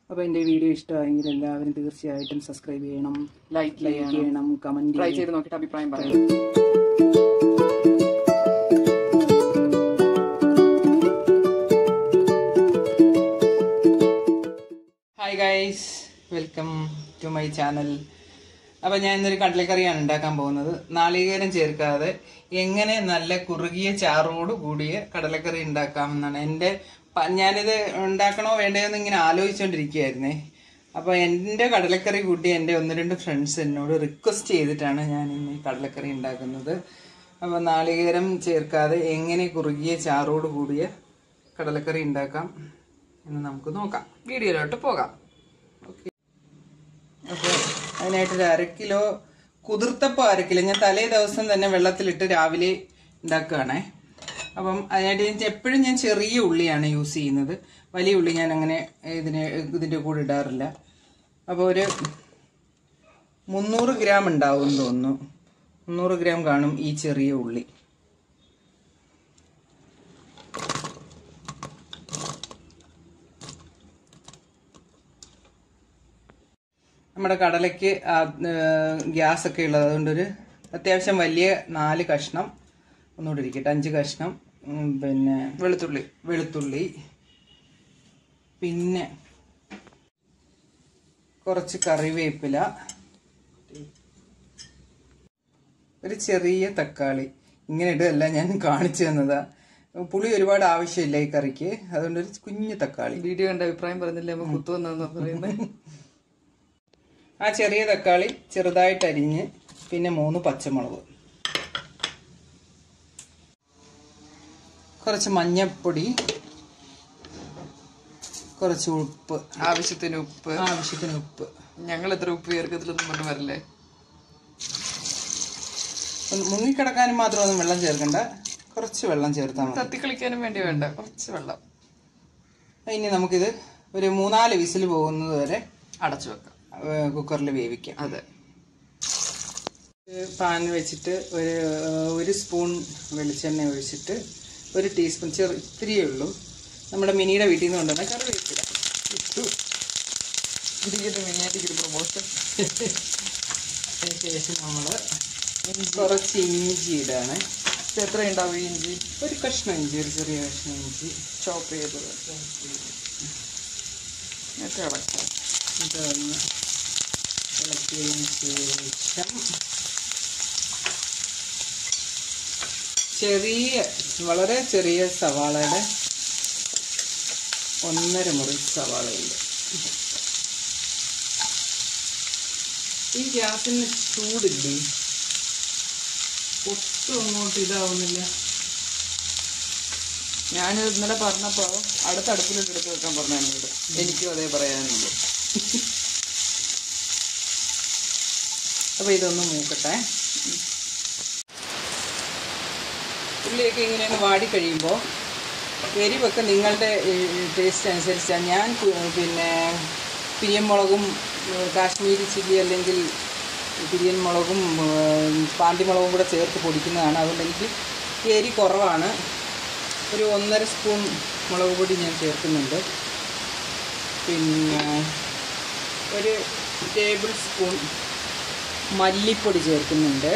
അപ്പോൾ എൻ്റെ വീഡിയോ ഇഷ്ടമായെങ്കിൽ എല്ലാവരും തീർച്ചയായിട്ടും സബ്സ്ക്രൈബ് ചെയ്യണം ലൈക്ക് ലൈക്ക് ചെയ്യണം ചെയ്യണം കമൻറ്റ് ട്രൈ ചെയ്യണം ചെയ്ത് നോക്കിയിട്ട് അഭിപ്രായം പറയാം hi guys welcome to my channel അപ്പോൾ ഞാൻ ഇന്നൊരു കടലക്കറിയാണ് ഉണ്ടാക്കാൻ പോകുന്നത് നാളികേരം ചേർക്കാതെ എങ്ങനെ നല്ല കുറുകിയ ചാറോട് കൂടിയ കടലക്കറി ഉണ്ടാക്കാമെന്നാണ് എൻ്റെ പ- ഞാനിത് ഉണ്ടാക്കണോ വേണ്ടയോ എന്ന് ഇങ്ങനെ ആലോചിച്ചുകൊണ്ടിരിക്കുകയായിരുന്നേ അപ്പോൾ എൻ്റെ കടലക്കറി കൂട്ടി എൻ്റെ ഒന്ന് രണ്ട് ഫ്രണ്ട്സ് എന്നോട് റിക്വസ്റ്റ് ചെയ്തിട്ടാണ് ഞാൻ ഇന്ന് ഈ കടലക്കറി ഉണ്ടാക്കുന്നത് അപ്പോൾ നാളികേരം ചേർക്കാതെ എങ്ങനെ കുറുകിയ ചാറോട് കൂടിയ കടലക്കറി ഉണ്ടാക്കാം എന്ന് നമുക്ക് നോക്കാം വീഡിയോയിലോട്ട് പോകാം ഓക്കെ അപ്പോൾ അതിനായിട്ടൊരു അര കിലോ കുതിർത്തപ്പോൾ അര കിലോ ഞാൻ തലേ ദിവസം തന്നെ വെള്ളത്തിലിട്ട് രാവിലെ ഉണ്ടാക്കുകയാണേ അപ്പം അതിനായിട്ട് ഞാൻ എപ്പോഴും ഞാൻ ചെറിയ ഉള്ളിയാണ് യൂസ് ചെയ്യുന്നത് വലിയ ഉള്ളി ഞാൻ അങ്ങനെ ഇതിന് ഇതിൻ്റെ കൂടെ ഇടാറില്ല അപ്പോൾ ഒരു മുന്നൂറ് ഗ്രാം ഉണ്ടാവും എന്ന് തോന്നുന്നു മുന്നൂറ് ഗ്രാം കാണും ഈ ചെറിയ ഉള്ളി നമ്മുടെ കടലയ്ക്ക് ഗ്യാസ് ഒക്കെ ഉള്ളത് അതുകൊണ്ടൊരു അത്യാവശ്യം വലിയ നാല് കഷ്ണം ഒന്നുകൂടി ഇരിക്കട്ടെ അഞ്ച് കഷ്ണം ഉം, പിന്നെ വെളുത്തുള്ളി വെളുത്തുള്ളി പിന്നെ കുറച്ച് കറിവേപ്പില ഒരു ചെറിയ തക്കാളി ഇങ്ങനെ ഇടുകയല്ല ഞാൻ കാണിച്ചു തന്നതാ പുളി ഒരുപാട് ആവശ്യമില്ല ഈ കറിക്ക് അതുകൊണ്ട് ഒരു കുഞ്ഞു തക്കാളി വീഡിയോ കണ്ട അഭിപ്രായം പറഞ്ഞില്ലേ നമ്മൾ കുത്തുവെന്നാ പറയുന്നത് ആ ചെറിയ തക്കാളി ചെറുതായിട്ട് അരിഞ്ഞ് പിന്നെ മൂന്ന് പച്ചമുളക് കുറച്ച് മഞ്ഞപ്പൊടി കുറച്ച് ഉപ്പ് ആവശ്യത്തിന് ഉപ്പ് ആവശ്യത്തിന് ഉപ്പ് ഞങ്ങൾ എത്ര ഉപ്പ് ചേർക്കത്തില്ലെന്നും പറഞ്ഞു വരല്ലേ ഒന്ന് മുങ്ങിക്കിടക്കാനും മാത്രമൊന്നും വെള്ളം ചേർക്കണ്ട കുറച്ച് വെള്ളം ചേർത്താൽ മതി തത്തിക്കളിക്കാനും വേണ്ടി വേണ്ട കുറച്ച് വെള്ളം ഇനി നമുക്കിത് ഒരു മൂന്നാല് വിസിൽ പോകുന്നത് വരെ അടച്ചു വെക്കാം കുക്കറിൽ വേവിക്കാം അതെ പാൻ വെച്ചിട്ട് ഒരു ഒരു സ്പൂൺ വെളിച്ചെണ്ണ ഒഴിച്ചിട്ട് ഒരു ടീസ്പൂൺ ചെറു ഇത്തിരിയേ ഉള്ളൂ നമ്മുടെ മിനിയുടെ വീട്ടിൽ നിന്ന് കൊണ്ടുവന്ന കറിവേപ്പില ഇട്ടു ഇരിക്കട്ടെ മിനിയാറ്റിക്ക് പ്രൊമോഷൻ അതിന് ശേഷം നമ്മൾ കുറച്ച് ഇഞ്ചി ഇടാണ് എത്ര ഉണ്ടാവും ഈ ഇഞ്ചി ഒരു കഷ്ണം ഇഞ്ചി ഒരു ചെറിയ കഷ്ണം ഇഞ്ചി ചോപ്പ് ചെയ്തത് എന്നിട്ട് ഇളക്കാം ഇതൊന്ന് ഇളക്കിയതിന് ശേഷം ചെറിയ വളരെ ചെറിയ സവാളയുടെ ഒന്നര മുറി സവാളയുണ്ട് ഈ ഗ്യാസിന് ചൂടില്ലേ ഒട്ടും അങ്ങോട്ട് ഇതാവുന്നില്ല ഞാനിത് ഇന്നലെ പറഞ്ഞപ്പോ അടുത്ത അടുപ്പിലോട്ട് എടുത്ത് വെക്കാൻ പറഞ്ഞു എന്നോട് എനിക്കും അതേ പറയാനുള്ളൂ അപ്പോൾ ഇതൊന്ന് മൂക്കട്ടെ ഉള്ളിയൊക്കെ ഇങ്ങനെ ഒന്ന് വാടി കഴിയുമ്പോൾ എരിവൊക്കെ നിങ്ങളുടെ ടേസ്റ്റ് അനുസരിച്ചാണ് ഞാൻ കു- പിന്നെ പിരിയൻ മുളകും ഏഹ്, കാശ്മീരി ചില്ലി അല്ലെങ്കിൽ പിരിയൻ മുളകും ഏഹ്, പാണ്ടിമുളകും കൂടെ ചേർത്ത് പൊടിക്കുന്നതാണ് അതുകൊണ്ട് എനിക്ക് എരി കുറവാണ് ഒരു ഒന്നര സ്പൂൺ മുളക് പൊടി ഞാൻ ചേർക്കുന്നുണ്ട് പിന്നെ ഒരു ടേബിൾ സ്പൂൺ മല്ലിപ്പൊടി ചേർക്കുന്നുണ്ട്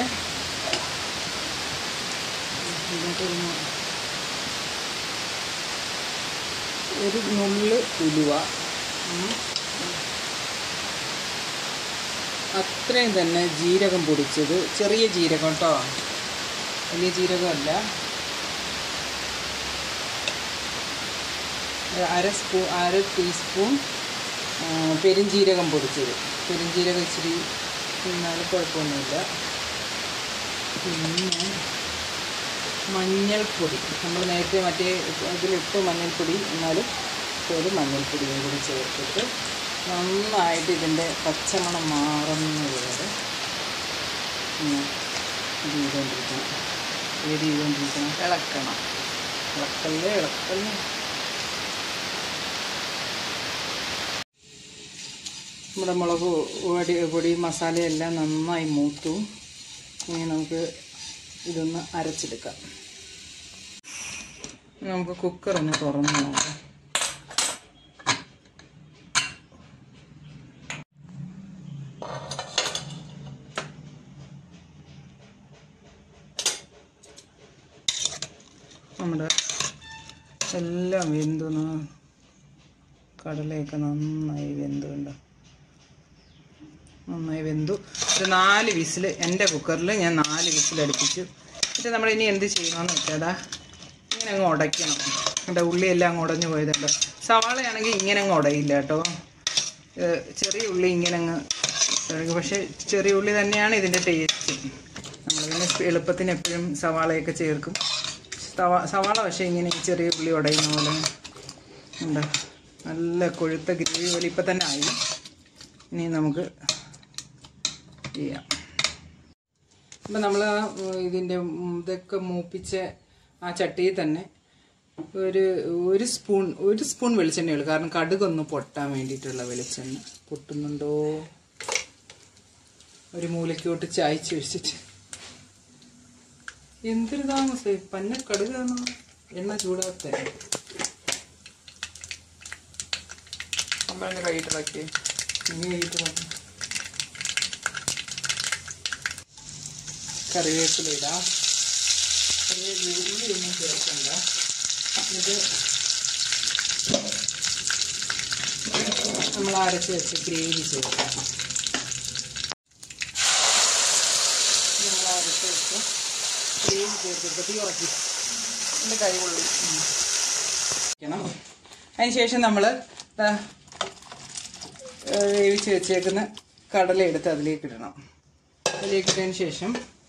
ഇതിനകത്തൊന്ന് ഒരു നുള്ള് ഉലുവ ഉം. അത്രയും തന്നെ ജീരകം പൊടിച്ചത് ചെറിയ ജീരകം കേട്ടോ വലിയ ജീരകമല്ല ഒരു അര സ്പൂ അര ടീസ്പൂൺ ആ, പെരുംജീരകം പൊടിച്ചത് പെരുംജീരകം ഇച്ചിരി തിന്നാലും കുഴപ്പമൊന്നുമില്ല പിന്നെ മഞ്ഞൾപ്പൊടി നമ്മൾ നേരത്തെ മറ്റേ ഇതിലിട്ട് മഞ്ഞൾപ്പൊടി എന്നാലും ഒരു മഞ്ഞൾപ്പൊടിയും കൂടി ചേർത്തിട്ട് നന്നായിട്ട് ഇതിൻ്റെ പച്ചമണം മാറുന്നത് വരെ ഇങ്ങനെ ഇത് ചെയ്തുകൊണ്ടിരിക്കണം ഏത് ചെയ്തുകൊണ്ടിരിക്കണം ഇളക്കണം ഇളക്കല്ലേ ഇളക്കല്ലേ നമ്മുടെ മുളക് പൊടി പൊടി മസാലയെല്ലാം നന്നായി മൂത്തു ഇനി നമുക്ക് ഇതൊന്ന് അരച്ചെടുക്കാം നമുക്ക് കുക്കർ ഒന്ന് തുറന്ന് നോക്കാം നമ്മുടെ എല്ലാം വെന്തു ന- കടലയൊക്കെ നന്നായി വെന്തു കണ്ടോ നന്നായി വെന്തു ഒരു നാല് വിസിൽ എൻ്റെ കുക്കറിൽ ഞാൻ നാല് വിസിൽ അടുപ്പിച്ചു എന്നിട്ട് നമ്മൾ ഇനി എന്ത് ചെയ്യണമെന്ന് വെച്ചാൽ ഇങ്ങനെ അങ്ങ് ഉടയ്ക്കണം എൻ്റെ ഉള്ളിയെല്ലാം അങ്ങ് ഉടഞ്ഞു പോയതുണ്ട് സവാളയാണെങ്കിൽ ഇങ്ങനെ അങ്ങ് ഉടയില്ല കേട്ടോ ഏഹ് ചെറിയ ഉള്ളി ഇങ്ങനെ അങ്ങ് ഉടയ്ക്കും. പക്ഷേ ചെറിയ ഉള്ളി തന്നെയാണ് ഇതിൻ്റെ ടേസ്റ്റ് നമ്മൾ പിന്നെ എളുപ്പത്തിന് എപ്പോഴും സവാളയൊക്കെ ചേർക്കും സവാ സവാള പക്ഷേ ഇങ്ങനെ ഈ ചെറിയ ഉള്ളി ഉടയുന്ന പോലെ ഉണ്ട് നല്ല കൊഴുത്ത ഗ്രേവി പോലെ ഇപ്പം തന്നെ ആയി ഇനി നമുക്ക് ചെയ്യാം അപ്പം നമ്മൾ ഇതിൻ്റെ ഇതൊക്കെ മൂപ്പിച്ച ആ ചട്ടിയിൽ തന്നെ ഒരു ഒരു സ്പൂൺ ഒരു സ്പൂൺ വെളിച്ചെണ്ണയുള്ളൂ കാരണം കടുകൊന്ന് പൊട്ടാൻ വേണ്ടിയിട്ടുള്ള വെളിച്ചെണ്ണ പൊട്ടുന്നുണ്ടോ ഒരു മൂലയ്ക്കോട്ട് ചായച്ച് വെച്ചിട്ട് എന്തൊരു താമസേ പന്ന കടുക് തന്നോ എണ്ണ ചൂടാത്ത അമ്മ കൈയിട്ടിറക്കി ഇനി കഴിഞ്ഞിട്ട് മതി. കറിവേപ്പില ഇടാം കറിവേപ്പില ഉള്ളി ഒന്നും ചേർക്കണ്ട ഇത് നമ്മൾ അരച്ച് വെച്ച് ഗ്രേവി ചേർക്കാം നമ്മൾ അരച്ച് വെച്ച് ഗ്രേവി ചേർത്തെടുത്ത് തീ ഉറക്കി എൻ്റെ കൈ കൊള്ളി വെക്കണം അതിനുശേഷം നമ്മൾ വേവിച്ച് വെച്ചേക്കുന്ന കടല എടുത്ത് അതിലേക്ക് ഇടണം അതിലേക്ക് ഇട്ടതിന് ശേഷം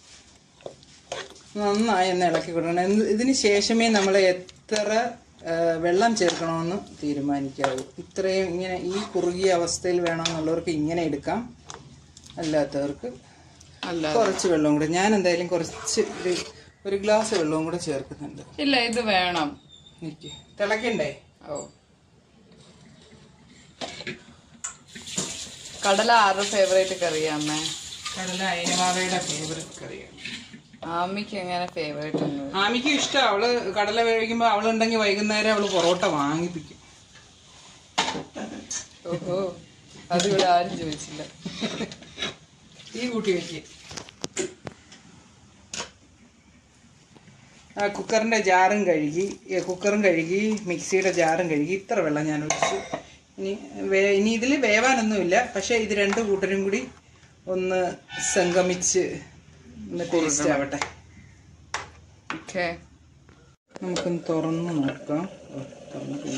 നന്നായി ഒന്ന് ഇളക്കി കൊടുക്കണം എന്ത് ഇതിന് ശേഷമേ നമ്മൾ എത്ര ആ, വെള്ളം ചേർക്കണമെന്ന് തീരുമാനിക്കാവൂ ഇത്രയും ഇങ്ങനെ ഈ കുറുകിയ അവസ്ഥയിൽ വേണമെന്നുള്ളവർക്ക് ഇങ്ങനെ എടുക്കാം അല്ലാത്തവർക്ക് അല്ല കുറച്ച് വെള്ളം കൂടെ ഞാൻ എന്തായാലും കുറച്ച് ഒരു- ഒരു ഗ്ലാസ് വെള്ളവും കൂടെ ചേർക്കുന്നുണ്ട് ഇല്ല ഇത് വേണം എനിക്ക് തിളക്കണ്ടേ ഓ കടല ആരുടെ ഫേവറേറ്റ് കറിയാ അമ്മേ കടല അയനവാവയുടെ ഫേവററ്റ് കറിയാണ് ആമിക്ക് എങ്ങനെ ഫേവറേറ്റ് ഒന്നും ആമിക്ക് ഇഷ്ടം അവള് കടല വേവിക്കുമ്പോ അവളുണ്ടെങ്കിൽ വൈകുന്നേരം അവള് പൊറോട്ട വാങ്ങിപ്പിക്കും ഓഹോ അതിവിടെ ആരും ചോദിച്ചില്ല ഈ കൂട്ടി വെക്ക് ആ കുക്കറിന്റെ ജാറും കഴുകി ഏ, കുക്കറും കഴുകി മിക്സിയുടെ ജാറും കഴുകി ഇത്ര വെള്ളം ഞാൻ ഒഴിച്ചു ഇനി വേ- ഇനി ഇതിൽ വേവാനൊന്നുമില്ല പക്ഷെ ഇത് രണ്ട് കൂട്ടരും കൂടി ഒന്ന് സംഗമിച്ച് ഒന്ന് ടേസ്റ്റ് ആവട്ടെ ഓക്കെ നമുക്കൊന്ന് തുറന്ന് നോക്കാം ഓ, തുറന്ന് പോയി.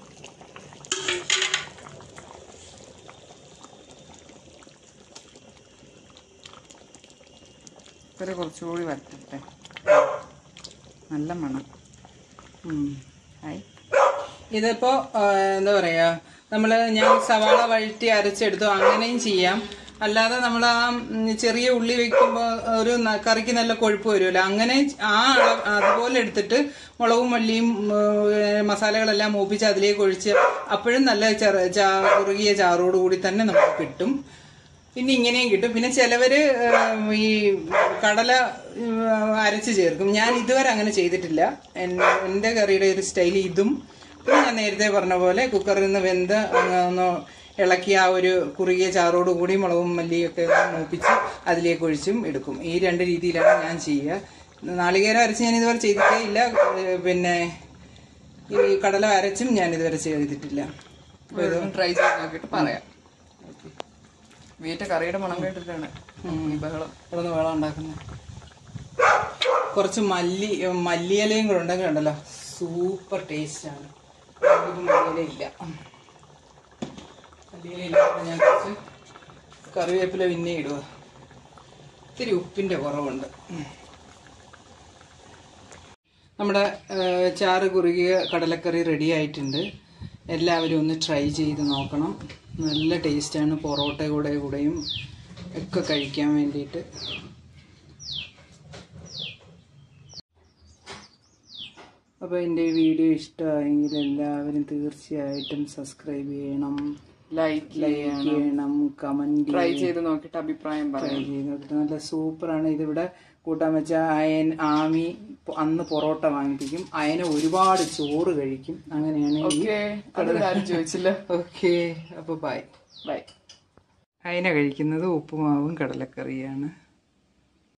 ഇവരെ കുറച്ചുകൂടി വരട്ടെ നല്ല മണം ഉം. ഹായ് ഇതിപ്പോ ആ, എന്താ പറയാ നമ്മള് ഞാൻ സവാള വഴറ്റി അരച്ചെടുത്തു അങ്ങനെയും ചെയ്യാം അല്ലാതെ നമ്മൾ ആ ഉം, ചെറിയ ഉള്ളി വെക്കുമ്പോൾ ഒരു ന- കറിക്ക് നല്ല കൊഴുപ്പ് വരുമല്ലോ അങ്ങനെ ആ അളവ് അതുപോലെ എടുത്തിട്ട് മുളകും മല്ലിയും ഉം, ഏ, മസാലകളെല്ലാം മൂപ്പിച്ച് അതിലേക്ക് ഒഴിച്ച് അപ്പോഴും നല്ല ചെറു ചാ- കുറുകിയ ചാറോട് കൂടി തന്നെ നമുക്ക് കിട്ടും പിന്നെ ഇങ്ങനെയും കിട്ടും പിന്നെ ചിലവര് ഏം, ഈ കടല ഉം, അരച്ച് ചേർക്കും ഞാൻ ഇതുവരെ അങ്ങനെ ചെയ്തിട്ടില്ല എൻ- എൻ്റെ കറിയുടെ ഒരു സ്റ്റൈൽ ഇതും പിന്നെ ഞാൻ നേരത്തെ പറഞ്ഞ പോലെ കുക്കറിൽ നിന്ന് വെന്ത് അങ്ങ് ഒന്ന് ഇളക്കി ആ ഒരു കുറുകിയ ചാറോട് കൂടി മുളകും മല്ലിയൊക്കെ ഒന്ന് മൂപ്പിച്ച് അതിലേക്ക് ഒഴിച്ചും എടുക്കും ഈ രണ്ട് രീതിയിലാണ് ഞാൻ ചെയ്യുക നാളികേരം അരച്ച് ഞാൻ ഇതുവരെ ചെയ്തിട്ടേ ഇല്ല ഏ, പിന്നെ ഈ കടല അരച്ചും ഞാൻ ഇതുവരെ ചെയ്തിട്ടില്ല ട്രൈ ചെയ്ത് നോക്കിയിട്ട് പറയാം വീട്ടിൽ കറിയുടെ മണം കേട്ടിട്ടാണ് ഈ ബഹളം ഇവിടെ നിന്ന് വെള്ളം ഉണ്ടാക്കുന്നത് കുറച്ച് മല്ലി മല്ലിയിലയും കൂടെ ഉണ്ടെങ്കിൽ ഉണ്ടല്ലോ സൂപ്പർ ടേസ്റ്റ് ആണ് ഇതിപ്പം മല്ലിയില ഇല്ല മല്ലിയില ഇല്ലാതെ ഞാൻ കുറച്ച് കറിവേപ്പില പിന്നെ ഇടുക ഇത്തിരി ഉപ്പിൻ്റെ കുറവുണ്ട് ഉം. നമ്മുടെ ആ, ചാറ് കുറുകിയ കടലക്കറി റെഡി ആയിട്ടുണ്ട് എല്ലാവരും ഒന്ന് ട്രൈ ചെയ്ത് നോക്കണം നല്ല ടേസ്റ്റാണ് പൊറോട്ട കൂടെ കൂടെയും ഒക്കെ കഴിക്കാൻ വേണ്ടിയിട്ട് അപ്പോൾ എൻ്റെ വീഡിയോ ഇഷ്ടമായെങ്കിൽ എല്ലാവരും തീർച്ചയായിട്ടും സബ്സ്ക്രൈബ് ചെയ്യണം ലൈക്ക് ലൈക്ക് ചെയ്യണം കമൻറ്റ് ട്രൈ ചെയ്ത് നോക്കിയിട്ട് അഭിപ്രായം ട്രൈ പറയാം ചെയ്ത് നോക്കിയിട്ട് നല്ല സൂപ്പറാണ് ഇതിവിടെ കൂട്ടാൻ വെച്ച അയൻ ആമി പൊ- അന്ന് പൊറോട്ട വാങ്ങിപ്പിക്കും അയന ഒരുപാട് ചോറ് കഴിക്കും അങ്ങനെയാണ് ഈ ഓക്കെ അതിവിടെ ആരും ചോദിച്ചില്ല ഓക്കെ അപ്പോൾ ബൈ ബൈ അയന കഴിക്കുന്നത് ഉപ്പുമാവും കടലക്കറിയാണ്